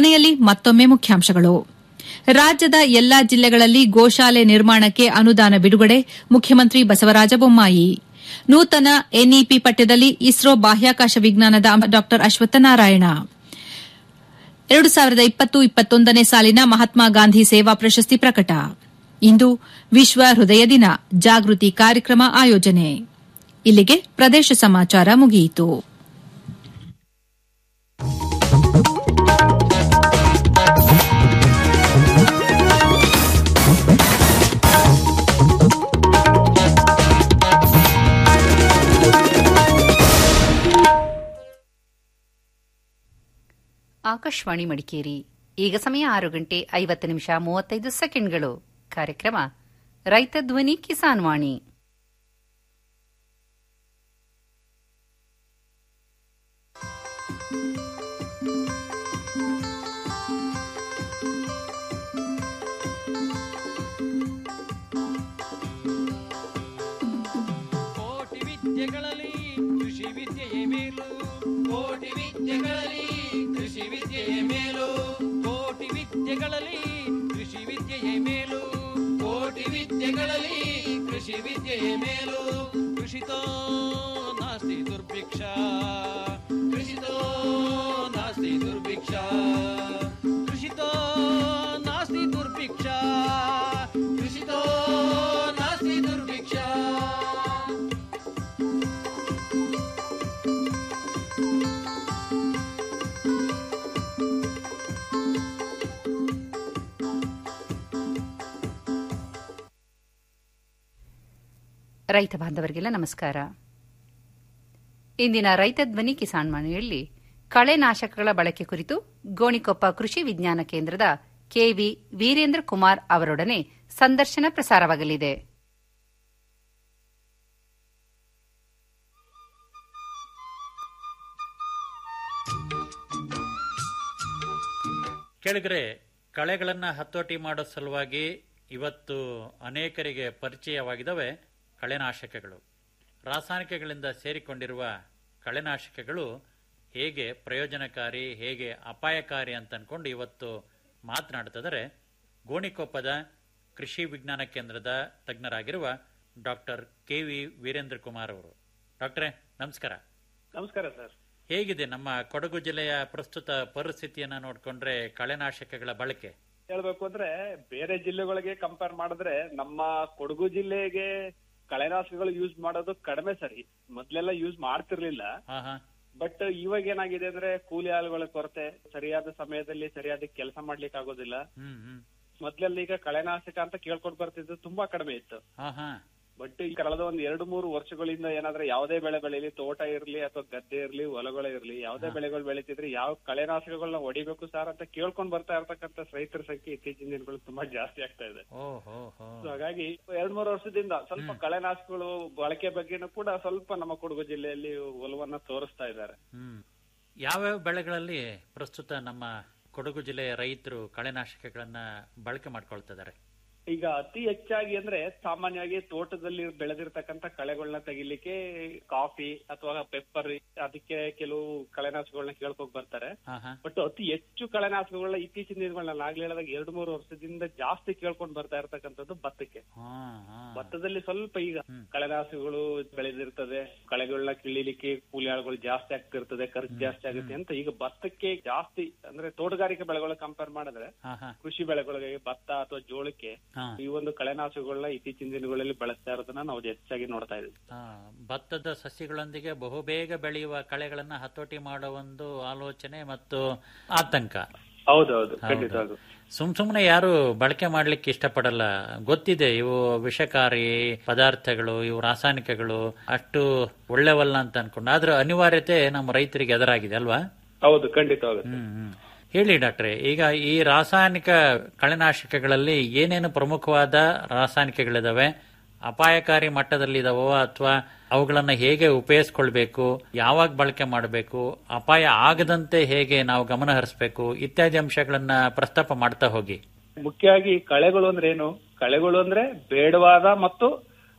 ಕೊನೆಯಲ್ಲಿ ಮತ್ತೊಮ್ಮೆ ಮುಖ್ಯಾಂಶಗಳು ರಾಜ್ಯದ ಎಲ್ಲಾ ಜಿಲ್ಲೆಗಳಲ್ಲಿ ಗೋಶಾಲೆ ನಿರ್ಮಾಣಕ್ಕೆ ಅನುದಾನ ಬಿಡುಗಡೆ ಮುಖ್ಯಮಂತ್ರಿ ಬಸವರಾಜ ಬೊಮ್ಮಾಯಿ ನೂತನ ಎನ್ಇಪಿ ಪಠ್ಯದಲ್ಲಿ ಇಸ್ರೋ ಬಾಹ್ಯಾಕಾಶ ವಿಜ್ಞಾನದ ಡಾ ಅಶ್ವತ್ಥನಾರಾಯಣ ಎರಡು ಸಾವಿರದ ಇಪ್ಪತ್ತು ಇಪ್ಪತ್ತೊಂದನೇ ಸಾಲಿನ ಮಹಾತ್ಮ ಗಾಂಧಿ ಸೇವಾ ಪ್ರಶಸ್ತಿ ಪ್ರಕಟ ಇಂದು ವಿಶ್ವ ಹೃದಯ ದಿನ ಜಾಗೃತಿ ಕಾರ್ಯಕ್ರಮ ಆಯೋಜನೆ ಇಲ್ಲಿಗೆ ಪ್ರದೇಶ ಸಮಾಚಾರ ಮುಗಿಯಿತು ಆಕಾಶವಾಣಿ ಮಡಿಕೇರಿ ಈಗ ಸಮಯ ಆರು ಗಂಟೆ ಐವತ್ತು ನಿಮಿಷ ಮೂವತ್ತೈದು ಸೆಕೆಂಡ್ಗಳು ಕಾರ್ಯಕ್ರಮ ರೈತ ಧ್ವನಿ ಕಿಸಾನ್ ವಾಣಿ ಕೋಟಿ ವಿದ್ಯೆಗಳಲ್ಲಿ ಕೃಷಿ ವಿದ್ಯೆಯೇ ಮೇಲು ಕೋಟಿ ವಿದ್ಯೆಗಳಲ್ಲಿ ಕೃಷಿ ವಿದ್ಯೆಯೇ ಮೇಲು ಕೋಟಿ ವಿದ್ಯೆಗಳಲ್ಲಿ ಕೃಷಿ ವಿದ್ಯೆಯೇ ಮೇಲು ಕೋಟಿ ವಿದ್ಯೆಗಳಲ್ಲಿ ಕೃಷಿ ವಿದ್ಯೆಯೇ ಮೇಲು ಕೃಷಿತೋ ನಾಸ್ತಿ ದುರ್ಭಿಕ್ಷ ಕೃಷಿತೋ ನಾಸ್ತಿ ದುರ್ಭಿಕ್ಷ ಕೃಷಿತೋ ನಾಸ್ತಿ ದುರ್ಭಿಕ್ಷ ಕೃಷಿತೋ ನಾಸ್ತಿ ದುರ್ಭಿಕ್ಷ ರೈತ ಬಾಂಧವರಿಗೆಲ್ಲ ನಮಸ್ಕಾರ ಇಂದಿನ ರೈತ ಧ್ವನಿ ಕಿಸಾನ್ ವಾಣಿಯಲ್ಲಿ ಕಳೆನಾಶಕಗಳ ಬಳಕೆ ಕುರಿತು ಗೋಣಿಕೊಪ್ಪ ಕೃಷಿ ವಿಜ್ಞಾನ ಕೇಂದ್ರದ ಕೆವಿ ವೀರೇಂದ್ರ ಕುಮಾರ್ ಅವರೊಡನೆ ಸಂದರ್ಶನ ಪ್ರಸಾರವಾಗಲಿದೆ ಕೆಳಗರೆ ಕಳೆಗಳನ್ನ ಹತೋಟಿ ಮಾಡೋ ಸಲುವಾಗಿ ಇವತ್ತು ಅನೇಕರಿಗೆ ಪರಿಚಯವಾಗಿದ್ದಾವೆ ಕಳೆನಾಶಕಗಳು ರಾಸಾಯನಿಕಗಳಿಂದ ಸೇರಿಕೊಂಡಿರುವ ಕಳೆನಾಶಕಗಳು ಹೇಗೆ ಪ್ರಯೋಜನಕಾರಿ ಹೇಗೆ ಅಪಾಯಕಾರಿ ಅಂತ ಅನ್ಕೊಂಡು ಇವತ್ತು ಮಾತನಾಡ್ತಿದ್ದಾರೆ ಗೋಣಿಕೊಪ್ಪದ ಕೃಷಿ ವಿಜ್ಞಾನ ಕೇಂದ್ರದ ತಜ್ಞರಾಗಿರುವ doctor K V Veerendra Kumar ಅವರು ಡಾಕ್ಟ್ರೇ ನಮಸ್ಕಾರ ನಮಸ್ಕಾರ ಸರ್ ಹೇಗಿದೆ ನಮ್ಮ ಕೊಡಗು ಜಿಲ್ಲೆಯ ಪ್ರಸ್ತುತ ಪರಿಸ್ಥಿತಿಯನ್ನ ನೋಡಿಕೊಂಡ್ರೆ ಕಳೆನಾಶಕಗಳ ಬಳಕೆ ಹೇಳ್ಬೇಕು ಅಂದ್ರೆ ಬೇರೆ ಜಿಲ್ಲೆಗಳಿಗೆ ಕಂಪೇರ್ ಮಾಡಿದ್ರೆ ನಮ್ಮ ಕೊಡಗು ಜಿಲ್ಲೆಗೆ ಕಳೆನಾಶಕಗಳು ಯೂಸ್ ಮಾಡೋದು ಕಡಿಮೆ ಸರಿ ಮೊದ್ಲೆಲ್ಲ ಯೂಸ್ ಮಾಡ್ತಿರ್ಲಿಲ್ಲ ಹಾ ಹಾ ಬಟ್ ಇವಾಗ ಏನಾಗಿದೆ ಅಂದ್ರೆ ಕೂಲಿ ಆಳುಗಳ ಕೊರತೆ ಸರಿಯಾದ ಸಮಯದಲ್ಲಿ ಸರಿಯಾದ ಕೆಲಸ ಮಾಡ್ಲಿಕ್ಕೆ ಆಗೋದಿಲ್ಲ ಹ್ಮ್ ಹ್ಮ್ ಮೊದ್ಲೆಲ್ಲ ಈಗ ಕಳೆನಾಶಕ ಅಂತ ಕೇಳ್ಕೊಂಡ್ ಬರ್ತಿದ್ದು ತುಂಬಾ ಕಡಿಮೆ ಇತ್ತು ಹಾ ಹಾ ಬಟ್ ಈ ಕಳೆದ ಒಂದ್ ಎರಡು ಮೂರು ವರ್ಷಗಳಿಂದ ಏನಾದ್ರೆ ಯಾವುದೇ ಬೆಳೆ ಬೆಳೀಲಿ ತೋಟ ಇರ್ಲಿ ಅಥವಾ ಗದ್ದೆ ಇರ್ಲಿ ಹೊಲಗಳೇ ಇರ್ಲಿ ಯಾವುದೇ ಬೆಳೆಗಳು ಬೆಳೀತಿದ್ರೆ ಯಾವ ಕಳೆನಾಶಕಗಳನ್ನ ಹೊಡಿಬೇಕು ಸರ್ ಅಂತ ಕೇಳ್ಕೊಂಡ್ ಬರ್ತಾ ಇರ್ತಕ್ಕಂಥ ರೈತರ ಸಂಖ್ಯೆ ಇತ್ತೀಚಿನ ದಿನಗಳು ತುಂಬಾ ಜಾಸ್ತಿ ಆಗ್ತಾ ಇದೆ ಓ ಹೋ ಹೋ So ಹಾಗಾಗಿ ಎರಡ್ ಮೂರು ವರ್ಷದಿಂದ ಸ್ವಲ್ಪ ಕಳೆನಾಶಕಗಳು ಬಳಕೆ ಬಗ್ಗೆನೂ ಕೂಡ ಸ್ವಲ್ಪ ನಮ್ಮ ಕೊಡಗು ಜಿಲ್ಲೆಯಲ್ಲಿ ಒಲವನ್ನ ತೋರಿಸ್ತಾ ಇದ್ದಾರೆ ಹ್ಮ್ ಯಾವ್ಯಾವ ಬೆಳೆಗಳಲ್ಲಿ ಪ್ರಸ್ತುತ ನಮ್ಮ ಕೊಡಗು ಜಿಲ್ಲೆಯ ರೈತರು ಕಳೆನಾಶಕಗಳನ್ನ ಬಳಕೆ ಮಾಡ್ಕೊಳ್ತಿದ್ದಾರೆ ಈಗ ಅತಿ ಹೆಚ್ಚಾಗಿ ಅಂದ್ರೆ ಸಾಮಾನ್ಯವಾಗಿ ತೋಟದಲ್ಲಿ ಬೆಳೆದಿರ್ತಕ್ಕಂಥ ಕಳೆಗಳನ್ನ ತೆಗಿಲಿಕ್ಕೆ ಕಾಫಿ ಅಥವಾ ಪೆಪ್ಪರ್ ಅದಕ್ಕೆ ಕೆಲವು ಕಳೆನಾಶಕಗಳನ್ನ ಕೇಳ್ಕೊಂಡ್ ಬರ್ತಾರೆ ಹಾ ಹಾ ಬಟ್ ಅತಿ ಹೆಚ್ಚು ಕಳೆನಾಶಕಗಳನ್ನ ಇತ್ತೀಚಿನ ದಿನಗಳನ್ನ ಆಗ್ಲೇ ಹೇಳಿದಾಗ ಎರಡು ಮೂರು ವರ್ಷದಿಂದ ಜಾಸ್ತಿ ಕೇಳ್ಕೊಂಡ್ ಬರ್ತಾ ಇರ್ತಕ್ಕಂಥದ್ದು ಭತ್ತಕ್ಕೆ ಹಾ ಹಾ ಭತ್ತದಲ್ಲಿ ಸ್ವಲ್ಪ ಈಗ ಕಳೆನಾಶಕಗಳು ಬೆಳೆದಿರ್ತದೆ ಕಳೆಗಳನ್ನ ಕೀಳಿಲಿಕ್ಕೆ ಕೂಲಿ ಆಳುಗಳು ಜಾಸ್ತಿ ಆಗ್ತಿರ್ತದೆ ಖರ್ಚು ಜಾಸ್ತಿ ಆಗುತ್ತೆ ಅಂತ ಈಗ ಭತ್ತಕ್ಕೆ ಜಾಸ್ತಿ ಅಂದ್ರೆ ತೋಟಗಾರಿಕೆ ಬೆಳೆಗಳು ಕಂಪೇರ್ ಮಾಡಿದ್ರೆ ಹಾ ಹಾ ಕೃಷಿ ಬೆಳೆಗಳಿಗೆ ಭತ್ತ ಅಥವಾ ಜೋಳಕ್ಕೆ ಹಾ ಈ ಒಂದು ಕಳೆನಾಶಕಗಳನ್ನ ಇತ್ತೀಚಿನ ದಿನಗಳಲ್ಲಿ ಬಳಸ್ತಾ ಇರೋದನ್ನ ನಾವು ಹೆಚ್ಚಾಗಿ ನೋಡ್ತಾ ಇದ್ದೀವಿ ಹಾ, ಭತ್ತದ ಸಸ್ಯಗಳೊಂದಿಗೆ ಬಹುಬೇಗ ಬೆಳೆಯುವ ಕಳೆಗಳನ್ನ ಹತೋಟಿ ಮಾಡೋ ಒಂದು ಆಲೋಚನೆ ಮತ್ತು ಆತಂಕ ಹೌದೌದು ಹೌದು. ಸುಮ್ ಸುಮ್ನೆ ಯಾರು ಬಳಕೆ ಮಾಡ್ಲಿಕ್ಕೆ ಇಷ್ಟಪಡಲ್ಲ ಗೊತ್ತಿದೆ ಇವು ವಿಷಕಾರಿ ಪದಾರ್ಥಗಳು ಇವು ರಾಸಾಯನಿಕಗಳು ಅಷ್ಟು ಒಳ್ಳೆವಲ್ಲ ಅಂತ ಅನ್ಕೊಂಡು ಆದ್ರೆ ಅನಿವಾರ್ಯತೆ ನಮ್ಮ ರೈತರಿಗೆ ಎದುರಾಗಿದೆ ಅಲ್ವಾ ಹೌದು ಖಂಡಿತವಾಗುತ್ತೆ ಹ್ಮ್ ಹ್ಮ್. ಹೇಳಿ ಡಾಕ್ಟ್ರೆ ಈಗ ಈ ರಾಸಾಯನಿಕ ಕಳೆನಾಶಕಗಳಲ್ಲಿ ಏನೇನು ಪ್ರಮುಖವಾದ ರಾಸಾಯನಿಕಗಳಿದಾವೆ ಅಪಾಯಕಾರಿ ಮಟ್ಟದಲ್ಲಿದಾವೋ ಅಥವಾ ಅವುಗಳನ್ನ ಹೇಗೆ ಉಪಯೋಗಿಸ್ಕೊಳ್ಬೇಕು ಯಾವಾಗ ಬಳಕೆ ಮಾಡಬೇಕು ಅಪಾಯ ಆಗದಂತೆ ಹೇಗೆ ನಾವು ಗಮನ ಹರಿಸಬೇಕು ಇತ್ಯಾದಿ ಅಂಶಗಳನ್ನ ಪ್ರಸ್ತಾಪ ಮಾಡ್ತಾ ಹೋಗಿ ಮುಖ್ಯವಾಗಿ ಕಳೆಗಳು ಅಂದ್ರೆ ಏನು ಕಳೆಗಳು ಅಂದ್ರೆ ಬೇಡವಾದ ಮತ್ತು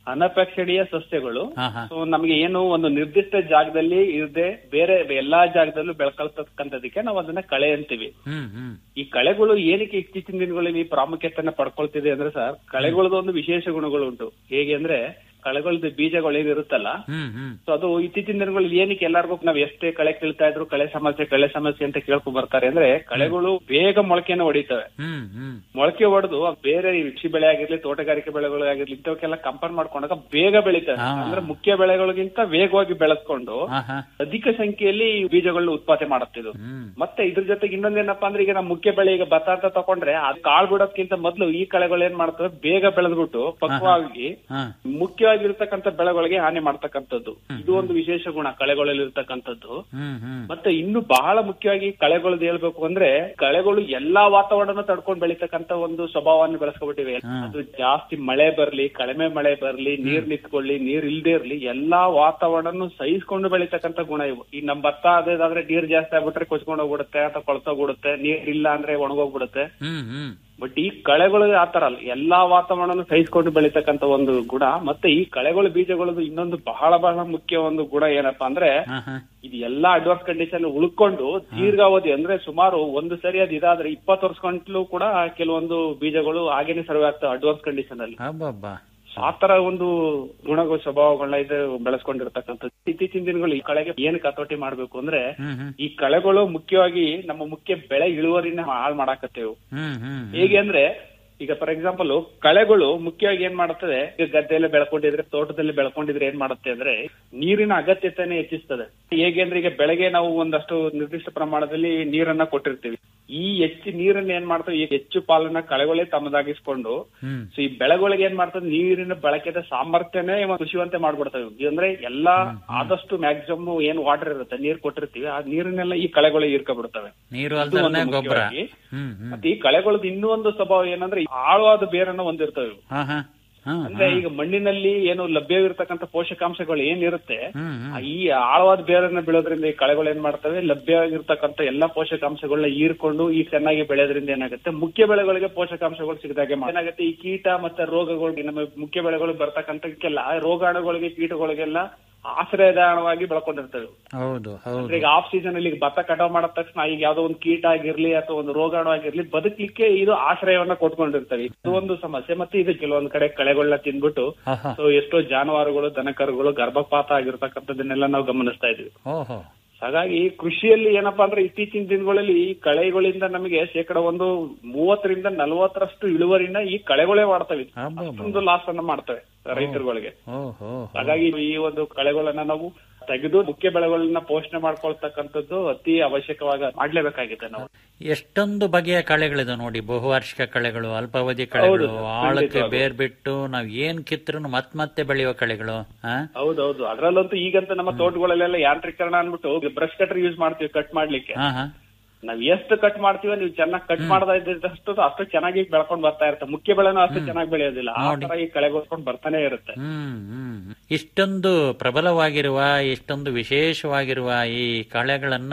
ಅನಪೇಕ್ಷಣೀಯ ಸಸ್ಯಗಳು ಹಾ ಹಾ ಸೊ ನಮಗೆ ಏನು ಒಂದು ನಿರ್ದಿಷ್ಟ ಜಾಗದಲ್ಲಿ ಇರದೆ ಬೇರೆ ಎಲ್ಲಾ ಜಾಗದಲ್ಲೂ ಬೆಳ್ಕೊಳ್ತಕ್ಕಂಥದಕ್ಕೆ ನಾವು ಅದನ್ನ ಕಳೆ ಅಂತೀವಿ ಹ್ಮ್ ಹ್ಮ್ ಈ ಕಳೆಗಳು ಏನಕ್ಕೆ ಇತ್ತೀಚಿನ ದಿನಗಳಲ್ಲಿ ಪ್ರಾಮುಖ್ಯತೆಯನ್ನ ಪಡ್ಕೊಳ್ತಿದೆ ಅಂದ್ರೆ ಸರ್ ಕಳೆಗಳದ್ದು ಒಂದು ವಿಶೇಷ ಗುಣಗಳು ಉಂಟು ಹೇಗೆ ಅಂದ್ರೆ ಕಳೆಗಳದ್ದು ಬೀಜಗಳು ಏನಿರುತ್ತಲ್ಲ ಹ್ಮ್ ಹ್ಮ್ ಸೊ ಅದು ಇತ್ತೀಚಿನ ದಿನಗಳಲ್ಲಿ ಏನಕ್ಕೆ ಎಲ್ಲಾರ್ಗು ನಾವ್ ಎಷ್ಟೇ ಕಳೆ ಕೀಳ್ತಾ ಇದ್ರು ಕಳೆ ಸಮಸ್ಯೆ ಕಳೆ ಸಮಸ್ಯೆ ಅಂತ ಕೇಳ್ಕೊಂಡ್ ಬರ್ತಾರೆ ಅಂದ್ರೆ ಕಳೆಗಳು ಬೇಗ ಮೊಳಕೆನ ಹೊಡಿತವೆ ಹ್ಮ್ ಹ್ಮ್ ಮೊಳಕೆ ಹೊಡೆದು ಬೇರೆ ಈ ಕೃಷಿ ಬೆಳೆ ಆಗಿರ್ಲಿ ತೋಟಗಾರಿಕೆ ಬೆಳೆಗಳು ಆಗಿರ್ಲಿ ಇಂಥವಕ್ಕೆಲ್ಲ ಕಂಪೇರ್ ಮಾಡ್ಕೊಂಡಾಗ ಬೇಗ ಬೆಳೀತವೆ ಹಾ. ಅಂದ್ರೆ ಮುಖ್ಯ ಬೆಳೆಗಳಿಗಿಂತ ವೇಗವಾಗಿ ಬೆಳೆಸ್ಕೊಂಡು ಹಾ ಹಾ ಅಧಿಕ ಸಂಖ್ಯೆಯಲ್ಲಿ ಈ ಬೀಜಗಳನ್ನ ಉತ್ಪಾದನೆ ಮಾಡುತ್ತಿದ್ದು ಹ್ಮ್ ಮತ್ತೆ ಇದ್ರ ಜೊತೆಗೆ ಇನ್ನೊಂದೇನಪ್ಪಾ ಅಂದ್ರೆ ಈಗ ನಮ್ಮ ಮುಖ್ಯ ಬೆಳೆ ಈಗ ಭತ್ತ ಅಂತ ತಕೊಂಡ್ರೆ ಅದು ಕಾಳು ಬಿಡೋದ್ಕಿಂತ ಮೊದಲು ಈ ಕಳೆಗಳು ಏನ್ ಮಾಡ್ತವೆ ಬೇಗ ಬೆಳೆದ್ಬಿಟ್ಟು ಪಕ್ವವಾಗಿ ಹಾ ಮುಖ್ಯವಾಗಿರ್ತಕ್ಕಂಥ ಬೆಳೆಗಳಿಗೆ ಹಾನಿ ಮಾಡ್ತಕ್ಕಂಥದ್ದು ಇದು ಒಂದು ವಿಶೇಷ ಗುಣ ಕಳೆಗಳಲ್ಲಿ ಇರ್ತಕ್ಕಂಥದ್ದು ಹ್ಮ್ ಹ್ಮ್ ಮತ್ತೆ ಇನ್ನು ಬಹಳ ಮುಖ್ಯವಾಗಿ ಕಳೆಗಳದ್ದು ಹೇಳ್ಬೇಕು ಅಂದ್ರೆ ಕಳೆಗಳು ಎಲ್ಲಾ ವಾತಾವರಣ ತಡ್ಕೊಂಡು ಬೆಳಿತಕ್ಕಂತ ಒಂದು ಸ್ವಭಾವವನ್ನು ಬೆಳೆಸ್ಕೊಬಿಟ್ಟಿವೆ ಹಾ. ಅದು ಜಾಸ್ತಿ ಮಳೆ ಬರ್ಲಿ ಕಡಿಮೆ ಮಳೆ ಬರ್ಲಿ ನೀರ್ ನಿಂತ್ಕೊಳ್ಳಿ ನೀರ್ ಇಲ್ದೇ ಇರ್ಲಿ ಎಲ್ಲಾ ವಾತಾವರಣ ಸಹಿಸ್ಕೊಂಡು ಬೆಳಿತಕ್ಕಂತ ಗುಣ ಇವು ಈ ನಮ್ ಭತ್ತ ಅದೇದಾದ್ರೆ ನೀರ್ ಜಾಸ್ತಿ ಆಗ್ಬಿಟ್ರೆ ಕೊಚ್ಕೊಂಡು ಹೋಗ್ಬಿಡುತ್ತೆ ಅಥವಾ ಕೊಳ್ತೋಗ್ಬಿಡುತ್ತೆ ನೀರ್ ಇಲ್ಲ ಅಂದ್ರೆ ಒಣಗೋಗ್ಬಿಡುತ್ತೆ ಹ್ಮ್ ಹ್ಮ್ ಬಟ್ ಈ ಕಳೆಗಳು ಆತರ ಅಲ್ಲ ಎಲ್ಲಾ ವಾತಾವರಣ ಸಹಿಸ್ಕೊಂಡು ಬೆಳಿತಕ್ಕಂತ ಒಂದು ಗುಣ ಮತ್ತೆ ಈ ಕಳೆಗಳ ಬೀಜಗಳದ್ದು ಇನ್ನೊಂದು ಬಹಳ ಬಹಳ ಮುಖ್ಯ ಒಂದು ಗುಣ ಏನಪ್ಪಾ ಅಂದ್ರೆ ಹಾ ಹಾ ಇದು ಎಲ್ಲಾ ಅಡ್ವಾನ್ಸ್ ಕಂಡೀಷನ್ ಉಳ್ಕೊಂಡು ದೀರ್ಘಾವಧಿ ಅಂದ್ರೆ ಸುಮಾರು ಒಂದು ಸರಿ ಅದು ಇದಾದ್ರೆ ಇಪ್ಪತ್ತು ವರ್ಷ ಗಂಟ್ಲು ಕೂಡ ಕೆಲವೊಂದು ಬೀಜಗಳು ಹಾಗೇನೆ ಸರ್ವೆ ಆಗ್ತವೆ ಅಡ್ವಾನ್ಸ್ ಕಂಡೀಷನ್ ಅಲ್ಲಿ ಹಬ್ಬಬ್ಬಾ ಆತರ ಒಂದು ಗುಣಗಳು ಸ್ವಭಾವಗಳನ್ನ ಇದು ಬೆಳೆಸ್ಕೊಂಡಿರ್ತಕ್ಕಂಥದ್ದು ಇತ್ತೀಚಿನ ದಿನಗಳು ಈ ಕಳೆಗೆ ಏನ್ ಕತೋಟಿ ಮಾಡ್ಬೇಕು ಅಂದ್ರೆ ಹ್ಮ್ ಹ್ಮ್ ಈ ಕಳೆಗಳು ಮುಖ್ಯವಾಗಿ ನಮ್ಮ ಮುಖ್ಯ ಬೆಳೆ ಇಳುವರಿನ ಹಾಳು ಮಾಡಾಕತ್ತೇವು ಹ್ಮ್ ಹ್ಮ್ ಹೇಗೆ ಅಂದ್ರೆ ಈಗ ಫಾರ್ ಎಕ್ಸಾಂಪಲ್ ಕಳೆಗಳು ಮುಖ್ಯವಾಗಿ ಏನ್ ಮಾಡುತ್ತದೆ ಈಗ ಗದ್ದೆಯಲ್ಲಿ ಬೆಳ್ಕೊಂಡಿದ್ರೆ ತೋಟದಲ್ಲಿ ಬೆಳ್ಕೊಂಡಿದ್ರೆ ಏನ್ ಮಾಡುತ್ತೆ ಅಂದ್ರೆ ನೀರಿನ ಅಗತ್ಯತೆನೆ ಹೆಚ್ಚಿಸ್ತದೆ ಹೇಗೆ ಅಂದ್ರೆ ಈಗ ಬೆಳೆಗೆ ನಾವು ಒಂದಷ್ಟು ನಿರ್ದಿಷ್ಟ ಪ್ರಮಾಣದಲ್ಲಿ ನೀರನ್ನ ಕೊಟ್ಟಿರ್ತೀವಿ ಈ ಹೆಚ್ಚು ನೀರನ್ನ ಏನ್ ಮಾಡ್ತವೆ ಈ ಹೆಚ್ಚು ಪಾಲನ್ನ ಕಳೆಗಳೇ ತಮ್ಮದಾಗಿಸ್ಕೊಂಡು ಹ್ಮ್ ಸೊ ಈ ಬೆಳೆಗಳಿಗೆ ಏನ್ ಮಾಡ್ತದೆ ನೀರಿನ ಬಳಕೆದ ಸಾಮರ್ಥ್ಯನೇ ಇವ ಕೃಷಿವಂತೆ ಮಾಡ್ಬಿಡ್ತವೆ ಅಂದ್ರೆ ಎಲ್ಲಾ ಆದಷ್ಟು ಮ್ಯಾಕ್ಸಿಮಮ್ ಏನ್ ವಾಟರ್ ಇರುತ್ತೆ ನೀರ್ ಕೊಟ್ಟಿರ್ತೀವಿ ಆ ನೀರನ್ನೆಲ್ಲ ಈ ಕಳೆಗಳು ಹೀರ್ಕೊಬಿಡ್ತವೆ ನೀರು ಇದು ಅಲ್ದಲ್ನೆ ಒಂದು ಗೊಬ್ಬರ ಮುಖ್ಯವಾಗಿ. ಹ್ಮ್ ಹ್ಮ್ ಮತ್ತೆ ಈ ಕಳೆಗಳದ್ದು ಇನ್ನೂ ಒಂದು ಸ್ವಭಾವ ಏನಂದ್ರೆ ಆಳವಾದ ಬೇರನ್ನ ಹೊಂದಿರ್ತವೆ ಇವು. ಹಾ ಹಾ ಹಾ ಅಂದ್ರೆ ಈಗ ಮಣ್ಣಿನಲ್ಲಿ ಏನು ಲಭ್ಯವಿರ್ತಕ್ಕಂಥ ಪೋಷಕಾಂಶಗಳು ಏನಿರುತ್ತೆ ಹ್ಮ್ ಹ್ಮ್ ಆ ಈ ಆಳವಾದ ಬೇರನ್ನ ಬೀಳೋದ್ರಿಂದ ಈ ಕಳೆಗಳು ಏನ್ ಮಾಡ್ತವೆ ಲಭ್ಯವಾಗಿರ್ತಕ್ಕಂಥ ಎಲ್ಲಾ ಪೋಷಕಾಂಶಗಳನ್ನ ಹೀರ್ಕೊಂಡು ಈ ಚೆನ್ನಾಗಿ ಬೆಳೆಯೋದ್ರಿಂದ ಏನಾಗುತ್ತೆ ಮುಖ್ಯ ಬೆಳೆಗಳಿಗೆ ಪೋಷಕಾಂಶಗಳು ಸಿಗದಾಗೆ ಮಾಡ್- ಏನಾಗುತ್ತೆ ಈ ಕೀಟ ಮತ್ತೆ ರೋಗಗಳು ನಮ್ಮ ಮುಖ್ಯ ಬೆಳೆಗಳು ಬರ್ತಕ್ಕಂಥಕ್ಕೆಲ್ಲ ರೋಗಾಣುಗಳಿಗೆ ಕೀಟಗಳಿಗೆಲ್ಲ ಆಶ್ರಯದಾನವಾಗಿ ಬೆಳ್ಕೊಂಡಿರ್ತವೆ ಹೌದು ಹೌದು ಅಂದ್ರೆ ಈಗ ಆಫ್ ಸೀಸನ್ ಅಲ್ಲಿ ಈಗ ಭತ್ತ ಕಟಾವ್ ಮಾಡಿದ ತಕ್ಷಣ ಈಗ ಯಾವ್ದೋ ಒಂದು ಕೀಟ ಆಗಿರ್ಲಿ ಅಥವಾ ಒಂದು ರೋಗಾಣು ಆಗಿರ್ಲಿ ಬದುಕಲಿಕ್ಕೆ ಇದು ಆಶ್ರಯವನ್ನ ಕೊಟ್ಕೊಂಡಿರ್ತವೆ ಇದು ಒಂದು ಸಮಸ್ಯೆ ಮತ್ತೆ ಇದು ಕೆಲವೊಂದ್ ಕಡೆ ಕಳೆಗಳನ್ನ ತಿಂದ್ಬಿಟ್ಟು ಹಾ ಹಾ ಸೊ ಎಷ್ಟೋ ಜಾನುವಾರುಗಳು ದನಕರುಗಳು ಗರ್ಭಪಾತ ಆಗಿರ್ತಕ್ಕಂಥದ್ದನ್ನೆಲ್ಲ ನಾವು ಗಮನಿಸ್ತಾ ಇದೀವಿ ಓಹೋ ಹಾಗಾಗಿ ಕೃಷಿಯಲ್ಲಿ ಏನಪ್ಪಾ ಅಂದ್ರೆ ಇತ್ತೀಚಿನ ದಿನಗಳಲ್ಲಿ ಈ ಕಳೆಗಳಿಂದ ನಮಗೆ ಶೇಕಡ ಒಂದು ಮೂವತ್ತರಿಂದ ನಲವತ್ತರಷ್ಟು ಇಳುವರಿನ ಈ ಕಳೆಗಳೇ ಮಾಡ್ತವೆ ಅಬ್ಬಬ್ಬಾ. ಅಷ್ಟೊಂದು ಲಾಸ್ ಅನ್ನ ಮಾಡ್ತವೆ ರೈತರುಗಳಿಗೆ ಓಹೋ ಹಾಗಾಗಿ ಈ ಒಂದು ಕಳೆಗಳನ್ನ ನಾವು ತೆಗೆದು ಮುಖ್ಯ ಬೆಳೆಗಳನ್ನ ಪೋಷಣೆ ಮಾಡ್ಕೊಳ್ತಕ್ಕಂಥದ್ದು ಅತಿ ಅವಶ್ಯಕವಾಗಿ ಮಾಡ್ಲೇಬೇಕಾಗಿದೆ ನಾವು ಎಷ್ಟೊಂದು ಬಗೆಯ ಕಳೆಗಳಿದೆ ನೋಡಿ ಬಹುವಾರ್ಷಿಕ ಕಳೆಗಳು ಅಲ್ಪಾವಧಿ ಕಳೆಗಳು ಹೌದು, ಆಳಕ್ಕೆ ಖಂಡಿತವಾಗ್ಲೂ. ಬೇರ್ ಬಿಟ್ಟು ನಾವ್ ಏನ್ ಕಿತ್ರು ಮತ್ ಮತ್ತೆ ಬೆಳೆಯುವ ಕಳೆಗಳು ಆ? ಹೌದೌದು ಅದ್ರಲ್ಲಂತೂ ಈಗಂತ ನಮ್ಮ ತೋಟಗಳಲ್ಲೆಲ್ಲ ಯಾಂತ್ರೀಕರಣ ಅನ್ಬಿಟ್ಟು ಬ್ರಷ್ ಕಟರ್ ಯೂಸ್ ಮಾಡ್ತೀವಿ ಕಟ್ ಮಾಡ್ಲಿಕ್ಕೆ ಹಾ ಹಾ ನಾವ್ ಎಷ್ಟು ಕಟ್ ಮಾಡ್ತೀವೋ ನೀವು ಚೆನ್ನಾಗಿ ಕಟ್ ಮಾಡದ ಇದ್ದಷ್ಟು ಅಷ್ಟು ಚೆನ್ನಾಗಿ ಬೆಳ್ಕೊಂಡ್ ಬರ್ತಾ ಇರುತ್ತೆ ಮುಖ್ಯ ಬೆಳೆನೂ ಅಷ್ಟು ಚೆನ್ನಾಗಿ ಬೆಳೆಯೋದಿಲ್ಲ ಆ ನೋಡಿ. ತರ ಈ ಕಳೆಗೋಸ್ಕೊಂಡು ಬರ್ತಾನೆ ಇರುತ್ತೆ ಹ್ಮ್ ಹ್ಮ್ ಇಷ್ಟೊಂದು ಪ್ರಬಲವಾಗಿರುವ ಇಷ್ಟೊಂದು ವಿಶೇಷವಾಗಿರುವ ಈ ಕಳೆಗಳನ್ನ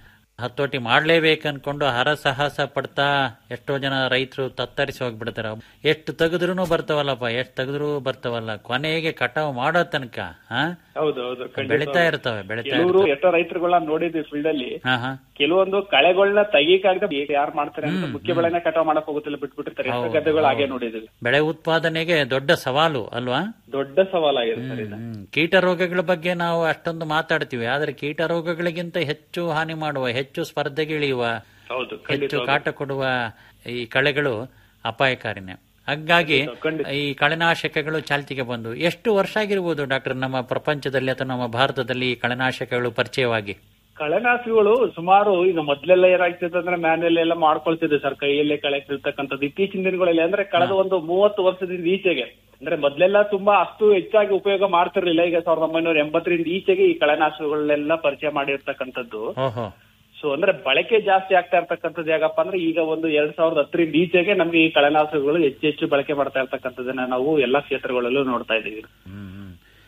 ಹತೋಟಿ ಮಾಡ್ಲೇಬೇಕು ಅನ್ಕೊಂಡು ಹರಸಾಹಸ ಪಡ್ತಾ ಎಷ್ಟೋ ಜನ ರೈತರು ತತ್ತರಿಸಿ ಹೋಗ್ಬಿಡ್ತಾರ ಎಷ್ಟು ತೆಗೆದ್ರೂ ಬರ್ತಾವಲ್ಲಪ್ಪ ಎಷ್ಟು ತೆಗೆದ್ರೂ ಬರ್ತಾವಲ್ಲ ಕೊನೆಗೆ ಕಟಾವು ಮಾಡೋ ತನಕ ಹಾ ಹೌದು ಹೌದು ಖಂಡಿತ. ಬೆಳಿತಾ ಇರ್ತವೆ ಬೆಳಿತಾ ಕೆಲವರು ಇರ್ತವೆ ಎಷ್ಟೋ ರೈತರುಗಳನ್ನ ನೋಡಿದ್ವಿ ಫೀಲ್ಡ್ ಅಲ್ಲಿ ಹಾ ಹಾ ಕೆಲವೊಂದು ಕಳೆಗಳನ್ನ ತೆಗೀಕಾಗದ ಯಾರು ಮಾಡ್ತಾರೆ ಅಂತ ಮುಖ್ಯ ಬೆಳೆನ ಕಟಾವ್ ಮಾಡಕ್ ಹೋಗುತ್ತಿಲ್ಲ ಬಿಟ್ಬಿಟ್ಟಿರ್ತಾರೆ ಎಷ್ಟೋ ಹೌದು, ಗದ್ದೆಗಳು ಹಾಗೆ ಹೌದು. ನೋಡಿದ್ವಿ ಬೆಳೆ ಉತ್ಪಾದನೆಗೆ ದೊಡ್ಡ ಸವಾಲು ಅಲ್ವಾ ದೊಡ್ಡ ಸವಾಲಾಗಿದೆ ಸರ್ ಇದು ಹ್ಮ್. ಕೀಟ ರೋಗಗಳ ಬಗ್ಗೆ ನಾವು ಅಷ್ಟೊಂದು ಮಾತಾಡ್ತೀವಿ ಆದ್ರೆ ಕೀಟ ರೋಗಗಳಿಗಿಂತ ಹೆಚ್ಚು ಹಾನಿ ಮಾಡುವ ಹೆಚ್ಚು ಸ್ಪರ್ಧೆಗಿಳಿಯುವ ಹೌದು ಹೆಚ್ಚು ಖಂಡಿತ ಕಾಟ ಕೊಡುವ ಈ ಕಳೆಗಳು ಅಪಾಯಕಾರಿನೇ ಹಾಗಾಗಿ ಖಂಡಿತ. ಈ ಕಳೆನಾಶಕಗಳು ಚಾಲ್ತಿಗೆ ಬಂದು ಎಷ್ಟು ವರ್ಷ ಆಗಿರ್ಬೋದು ಡಾಕ್ಟರ್ ನಮ್ಮ ಪ್ರಪಂಚದಲ್ಲಿ ಅಥವಾ ನಮ್ಮ ಭಾರತದಲ್ಲಿ ಈ ಕಳೆನಾಶಕಗಳು ಪರಿಚಯವಾಗಿ ಕಳೆನಾಶಿಗಳು ಸುಮಾರು ಈಗ ಮೊದ್ಲೆಲ್ಲ ಏನಾಗ್ತಿತ್ತು ಅಂದ್ರೆ ಮ್ಯಾನುವಲ್ ಎಲ್ಲ ಮಾಡ್ಕೊಳ್ತಿದ್ದೆ ಸರ್ ಕೈಯಲ್ಲೇ ಕಳೆ ಕೀಳ್ತಕ್ಕಂಥದ್ದು ಇತ್ತೀಚಿನ ದಿನಗಳಲ್ಲಿ ಅಂದ್ರೆ ಕಳೆದ ಒಂದು ಮೂವತ್ತು ವರ್ಷದಿಂದ ಈಚೆಗೆ ಅಂದ್ರೆ ಮೊದ್ಲೆಲ್ಲ ತುಂಬಾ ಅಷ್ಟು ಹೆಚ್ಚಾಗಿ ಉಪಯೋಗ ಮಾಡ್ತಿರ್ಲಿಲ್ಲ ಈಗ ಸಾವಿರದ ಒಂಬೈನೂರ ಎಂಬತ್ತರಿಂದ ಈಚೆಗೆ ಈ ಕಳೆನಾಶಕಗಳನ್ನೆಲ್ಲ ಪರಿಚಯ ಮಾಡಿರ್ತಕ್ಕಂಥದ್ದು ಓಹೋ ಸೊ ಅಂದ್ರೆ ಬಳಕೆ ಜಾಸ್ತಿ ಆಗ್ತಾ ಇರ್ತಕ್ಕಂಥದ್ದು ಯಾಕಪ್ಪ ಅಂದ್ರೆ ಈಗ ಒಂದು ಎರಡ್ ಸಾವಿರದ ಹತ್ತರಿಂದ ಈಚೆಗೆ ನಮ್ಗೆ ಈ ಕಳೆನಾಶಕಗಳು ಹೆಚ್ಚು ಹೆಚ್ಚು ಬಳಕೆ ಮಾಡ್ತಾ ಇರ್ತಕ್ಕಂಥದ್ದನ್ನ ನಾವು ಎಲ್ಲಾ ಕ್ಷೇತ್ರಗಳಲ್ಲೂ ನೋಡ್ತಾ ಇದೀವಿ ಹ್ಮ್ ಹ್ಮ್.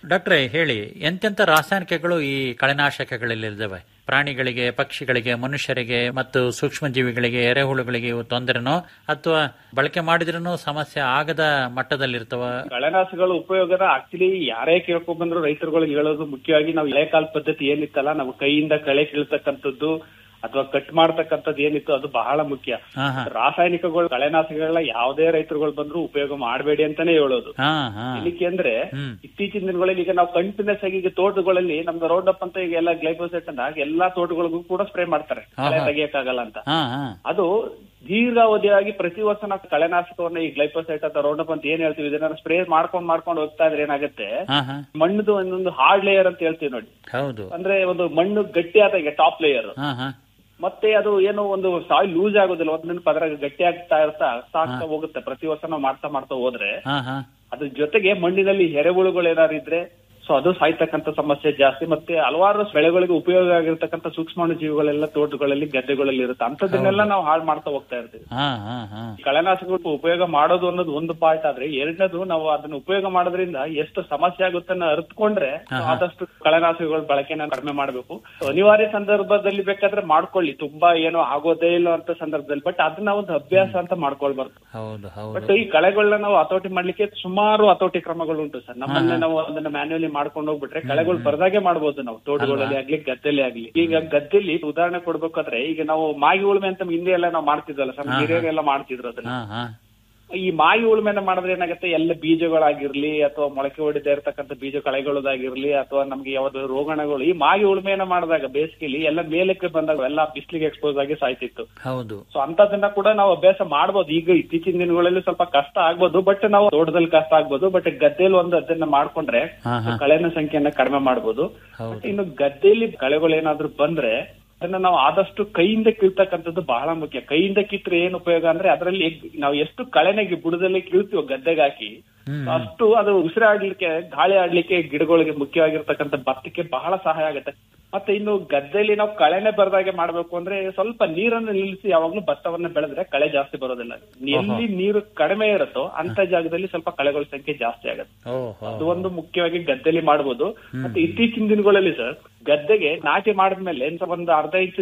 ಡಾಕ್ಟ್ರೆ ಹೇಳಿ ಎಂತೆಂತ ರಾಸಾಯನಿಕಗಳು ಈ ಕಳೆನಾಶಕಗಳಲ್ಲಿದ್ದಾವೆ ಪ್ರಾಣಿಗಳಿಗೆ ಪಕ್ಷಿಗಳಿಗೆ ಮನುಷ್ಯರಿಗೆ ಮತ್ತು ಸೂಕ್ಷ್ಮ ಜೀವಿಗಳಿಗೆ ಎರೆಹುಳುಗಳಿಗೆ ಇವು ತೊಂದರೆನೋ ಅಥವಾ ಬಳಕೆ ಮಾಡಿದ್ರೂ ಸಮಸ್ಯೆ ಆಗದ ಮಟ್ಟದಲ್ಲಿರ್ತವ ಕಳೆನಾಶಕಗಳ ಉಪಯೋಗನ ಆಕ್ಚುಲಿ ಯಾರೇ ಕೇಳ್ಕೊಂಡ್ ಬಂದ್ರು ರೈತರುಗಳಿಗೆ ಹೇಳೋದು ಮುಖ್ಯವಾಗಿ ನಾವು ಹಳೆಕಾಲ ಪದ್ಧತಿ ಏನಿತ್ತಲ್ಲ ನಾವು ಕೈಯಿಂದ ಕಳೆ ಕೀಳ್ತಕ್ಕಂಥದ್ದು ಅಥವಾ ಕಟ್ ಮಾಡ್ತಕ್ಕಂಥದ್ದು ಏನಿತ್ತು ಅದು ಬಹಳ ಮುಖ್ಯ ಹಾ ಹಾ ರಾಸಾಯನಿಕಗಳು ಕಳೆನಾಶಕಗಳನ್ನ ಯಾವುದೇ ರೈತರುಗಳು ಬಂದ್ರು ಉಪಯೋಗ ಮಾಡಬೇಡಿ ಅಂತಾನೆ ಹೇಳೋದು ಹಾ ಹಾ ಏನಕ್ಕೆ ಅಂದ್ರೆ ಹ್ಮ್. ಇತ್ತೀಚಿನ ದಿನಗಳಲ್ಲಿ ಈಗ ನಾವು ಕಂಟಿನ್ಯೂಸ್ ಆಗಿ ಈಗ ತೋಟಗಳಲ್ಲಿ ನಮ್ದು ರೋಡ್ ಅಪ್ ಅಂತ ಈಗ ಎಲ್ಲ ಗ್ಲೈಫೋಸೆಟ್ ಅಂತ ಎಲ್ಲಾ ತೋಟಗಳಿಗೂ ಕೂಡ ಸ್ಪ್ರೇ ಮಾಡ್ತಾರೆ ಹಾ, ಕಳೆ ಹಾ. ತೆಗಿಯಕ್ಕಾಗಲ್ಲ ಅಂತ ಹಾ ಹಾ ಅದು ದೀರ್ಘಾವಧಿಯಾಗಿ ಪ್ರತಿ ವರ್ಷ ನಾವು ಕಳೆನಾಶಕವನ್ನ ಈ ಗ್ಲೈಫೋಸೈಟ್ ಅಂತ ರೋಡ್ ಅಪ್ ಅಂತ ಏನ್ ಹೇಳ್ತೀವಿ ಇದನ್ನ ಸ್ಪ್ರೇ ಮಾಡ್ಕೊಂಡ್ ಮಾಡ್ಕೊಂಡು ಹೋಗ್ತಾ ಇದ್ರೆ ಏನಾಗುತ್ತೆ ಹಾ ಹಾ ಮಣ್ಣದು ಒಂದೊಂದು ಹಾರ್ಡ್ ಲೇಯರ್ ಅಂತ ಹೇಳ್ತೀವಿ ನೋಡಿ ಹೌದು ಅಂದ್ರೆ ಒಂದು ಮಣ್ಣು ಗಟ್ಟಿ ಆದಾಗ ಟಾಪ್ ಲೇಯರ್ ಹಾ ಹಾ ಮತ್ತೆ ಅದು ಏನೋ ಒಂದು ಸಾಯಿಲ್ ಲೂಸ್ ಆಗೋದಿಲ್ಲ ಒಂದೊಂದು ಪದರ ಗಟ್ಟಿ ಆಗ್ತಾ ಇರ್ತಾ ಆಗ್ತಾ ಆಗ್ತಾ ಹೋಗುತ್ತೆ ಪ್ರತಿ ವರ್ಷ ನಾವು ಮಾಡ್ತಾ ಮಾಡ್ತಾ ಹೋದ್ರೆ ಹಾ ಹಾ ಅದ್ರ ಜೊತೆಗೆ ಮಣ್ಣಿನಲ್ಲಿ ಎರೆಹುಳುಗಳು ಏನಾದ್ರು ಇದ್ರೆ ಸೊ ಅದು ಸಾಯ್ತಕ್ಕಂಥ ಸಮಸ್ಯೆ ಜಾಸ್ತಿ ಮತ್ತೆ ಹಲವಾರು ಬೆಳೆಗಳಿಗೆ ಉಪಯೋಗ ಆಗಿರ್ತಕ್ಕಂಥ ಸೂಕ್ಷ್ಮಾಣು ಜೀವಿಗಳೆಲ್ಲ ತೋಟಗಳಲ್ಲಿ ಗದ್ದೆಗಳಲ್ಲಿ ಇರುತ್ತೆ ಅಂತದನ್ನೆಲ್ಲ ನಾವು ಹಾಳು ಮಾಡ್ತಾ ಹೋಗ್ತಾ ಇರ್ತೀವಿ ಹಾ ಹಾ ಹಾ ಕಳೆನಾಶಕಗಳು ಉಪಯೋಗ ಮಾಡೋದು ಅನ್ನೋದು ಒಂದು ಪಾರ್ಟ್ ಆದ್ರೆ ಎರಡನೇದು ನಾವು ಅದನ್ನ ಉಪಯೋಗ ಮಾಡೋದ್ರಿಂದ ಎಷ್ಟು ಸಮಸ್ಯೆ ಆಗುತ್ತೆ ಅನ್ನೋ ಅರ್ಥಕೊಂಡ್ರೆ ಆದಷ್ಟು ಕಳೆನಾಶಕಗಳ ಬಳಕೆನ ಕಡಿಮೆ ಮಾಡಬೇಕು ಅನಿವಾರ್ಯ ಸಂದರ್ಭದಲ್ಲಿ ಬೇಕಾದ್ರೆ ಮಾಡ್ಕೊಳ್ಳಿ ತುಂಬಾ ಏನೋ ಆಗೋದೇ ಇಲ್ಲ ಅಂತ ಸಂದರ್ಭದಲ್ಲಿ ಬಟ್ ಅದನ್ನ ಒಂದು ಅಭ್ಯಾಸ ಅಂತ ಮಾಡ್ಕೊಳ್ಬಾರ್ದು ಹೌದು ಬಟ್ ಹೌದು ಈ ಕಳೆಗಳನ್ನ ನಾವು ಹತೋಟಿ ಮಾಡ್ಲಿಕ್ಕೆ ಸುಮಾರು ಹತೋಟಿ ಕ್ರಮಗಳು ಉಂಟು ಸರ್ ನಮ್ಮನ್ನೇ ನಾವು ಅದನ್ನ ಮ್ಯಾನ್ಯುವಲಿ ಮಾಡ್ಕೊಂಡು ಹೋಗ್ಬಿಟ್ರೆ ಕಳೆಗಳು ಬರ್ದಾಗೆ ಮಾಡ್ಬೋದು ನಾವು ತೋಟಗಳಲ್ಲಿ ಆಗ್ಲಿ ಗದ್ದೆಲಿ ಆಗ್ಲಿ ಈಗ ಗದ್ದೆಲಿ ಉದಾಹರಣೆ ಕೊಡ್ಬೇಕಾದ್ರೆ ಈಗ ನಾವು ಮಾಗಿ ಉಳುಮೆ ಅಂತ ಹಿಂದೆ ಎಲ್ಲ ನಾವು ಮಾಡ್ತಿದ್ವಲ್ಲ ಸರ್ ಹಿರಿಯರೆಲ್ಲ ಮಾಡ್ತಿದ್ರು ಅದನ್ನ ಹಾ ಹಾ ಈ ಮಾಗಿ ಉಳುಮೆನ ಮಾಡಿದ್ರೆ ಏನಾಗುತ್ತೆ ಎಲ್ಲ ಬೀಜಗಳಾಗಿರ್ಲಿ ಅಥವಾ ಮೊಳಕೆ ಹೊಡಿತಾ ಇರ್ತಕ್ಕಂಥ ಬೀಜ ಕಳೆಗಳದಾಗಿರ್ಲಿ ಅಥವಾ ನಮ್ಗೆ ಯಾವ್ದು ರೋಗಣಗಳು ಈ ಮಾಗಿ ಉಳುಮೆನ ಮಾಡಿದಾಗ ಬೇಸಿಗೆಲಿ ಎಲ್ಲ ಮೇಲಕ್ಕೆ ಬಂದಾಗ ಎಲ್ಲ ಬಿಸಿಲಿಗೆ ಎಕ್ಸ್ಪೋಸ್ ಆಗಿ ಸಾಯ್ತಿತ್ತು ಹೌದು ಸೊ ಅಂತದನ್ನ ಕೂಡ ನಾವು ಅಭ್ಯಾಸ ಮಾಡ್ಬೋದು ಈಗ ಇತ್ತೀಚಿನ ದಿನಗಳಲ್ಲಿ ಸ್ವಲ್ಪ ಕಷ್ಟ ಆಗ್ಬೋದು ಬಟ್ ನಾವು ತೋಟದಲ್ಲಿ ಕಷ್ಟ ಆಗ್ಬೋದು ಬಟ್ ಗದ್ದೆಯಲ್ಲಿ ಒಂದು ಅದನ್ನ ಮಾಡ್ಕೊಂಡ್ರೆ ಹಾ ಹಾ ಕಳೆನ ಸಂಖ್ಯೆಯನ್ನ ಕಡಿಮೆ ಮಾಡ್ಬೋದು ಹೌದು But ಇನ್ನು ಗದ್ದೆಯಲ್ಲಿ ಕಳೆಗಳು ಏನಾದ್ರೂ ಬಂದ್ರೆ ಅದನ್ನ ನಾವು ಆದಷ್ಟು ಕೈಯಿಂದ ಕೀಳ್ತಕ್ಕಂಥದ್ದು ಬಹಳ ಮುಖ್ಯ ಕೈಯಿಂದ ಕಿತ್ರೆ ಏನ್ ಉಪಯೋಗ ಅಂದ್ರೆ ಅದರಲ್ಲಿ ನಾವು ಎಷ್ಟು ಕಳೆನಾಗಿ ಬುಡದಲ್ಲಿ ಕೀಳ್ತೀವೋ ಗದ್ದೆಗೆ ಹಾಕಿ ಹ್ಮ್ ಅಷ್ಟು ಅದು ಉಸಿರಾಡ್ಲಿಕ್ಕೆ ಗಾಳಿ ಆಡ್ಲಿಕ್ಕೆ ಗಿಡಗಳಿಗೆ ಮುಖ್ಯವಾಗಿರ್ತಕ್ಕಂಥ ಭತ್ತಕ್ಕೆ ಬಹಳ ಸಹಾಯ ಆಗುತ್ತೆ ಮತ್ತೆ ಇನ್ನು ಗದ್ದೆಯಲ್ಲಿ ನಾವು ಕಳೆನೆ ಬರ್ದಾಗೆ ಮಾಡ್ಬೇಕು ಅಂದ್ರೆ ಸ್ವಲ್ಪ ನೀರನ್ನು ನಿಲ್ಲಿಸಿ ಯಾವಾಗ್ಲೂ ಭತ್ತವನ್ನ ಬೆಳೆದ್ರೆ ಕಳೆ ಜಾಸ್ತಿ ಬರೋದಿಲ್ಲ ಎಲ್ಲಿ ನೀರು ಕಡಿಮೆ ಇರುತ್ತೋ ಅಂತ ಜಾಗದಲ್ಲಿ ಸ್ವಲ್ಪ ಕಳೆಗಳ ಸಂಖ್ಯೆ ಜಾಸ್ತಿ ಆಗುತ್ತೆ ಓಹೋ ಅದು ಒಂದು ಮುಖ್ಯವಾಗಿ ಗದ್ದೆಲಿ ಮಾಡ್ಬೋದು ಮತ್ತೆ ಇತ್ತೀಚಿನ ದಿನಗಳಲ್ಲಿ ಸರ್ ಗದ್ದೆಗೆ ನಾಟಿ ಮಾಡಿದ್ಮೇಲೆ ಒಂದು ಅರ್ಧ ಇಂಚು